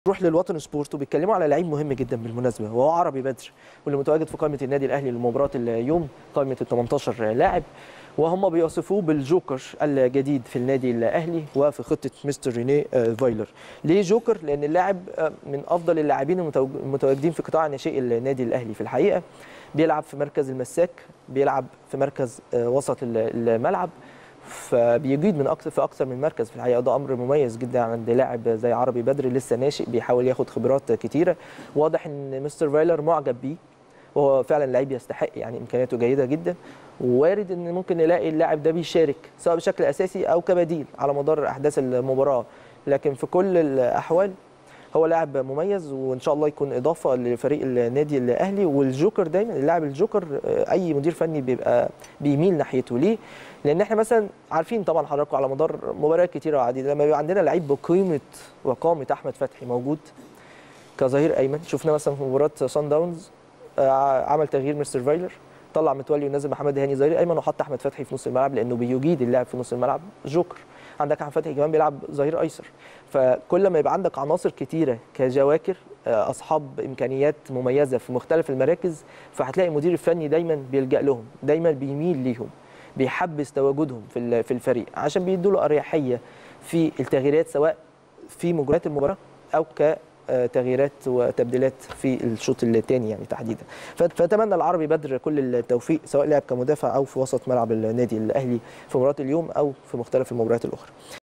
نروح للوطن سبورت وبيتكلموا على لعيب مهم جدا بالمناسبه وهو عربي بدر واللي متواجد في قائمه النادي الاهلي لمباراه اليوم قائمه ال 18 لاعب وهم بيوصفوه بالجوكر الجديد في النادي الاهلي وفي خطه مستر ريني فايلر. ليه جوكر؟ لان اللاعب من افضل اللاعبين المتواجدين في قطاع ناشئي النادي الاهلي في الحقيقه بيلعب في مركز المساك بيلعب في مركز وسط الملعب فبيجيد من اكثر في اكثر من مركز في الحقيقه ده امر مميز جدا عند لاعب زي عربي بدر لسه ناشئ بيحاول ياخد خبرات كتيره واضح ان مستر فايلر معجب بيه وهو فعلا لعيب يستحق يعني امكانياته جيده جدا ووارد ان ممكن نلاقي اللاعب ده بيشارك سواء بشكل اساسي او كبديل على مدار احداث المباراه لكن في كل الاحوال هو لاعب مميز وان شاء الله يكون اضافه لفريق النادي الاهلي والجوكر دايما اللاعب الجوكر اي مدير فني بيبقى بيميل ناحيته ليه؟ لان احنا مثلا عارفين طبعا حضراتكم على مدار مباريات كتيره وعديده لما بيبقى عندنا لعيب بقيمه وقامه احمد فتحي موجود كظهير ايمن شفنا مثلا في مباراه سان داونز عمل تغيير مستر فايلر طلع متولي ونزل محمد هاني ظهير ايمن وحط احمد فتحي في نص الملعب لانه بيجيد اللاعب في نص الملعب جوكر عندك احمد فتحي كمان بيلعب ظهير ايسر فكل ما يبقى عندك عناصر كتيره كجواكر اصحاب امكانيات مميزه في مختلف المراكز فهتلاقي المدير الفني دايما بيلجا لهم دايما بيميل ليهم بيحبس تواجدهم في في الفريق عشان بيدوا له اريحيه في التغييرات سواء في مجريات المباراه او ك تغييرات وتبديلات في الشوط الثاني يعني تحديدا فاتمنى العربي بدر كل التوفيق سواء لعب كمدافع او في وسط ملعب النادي الاهلي في مباراه اليوم او في مختلف المباريات الاخرى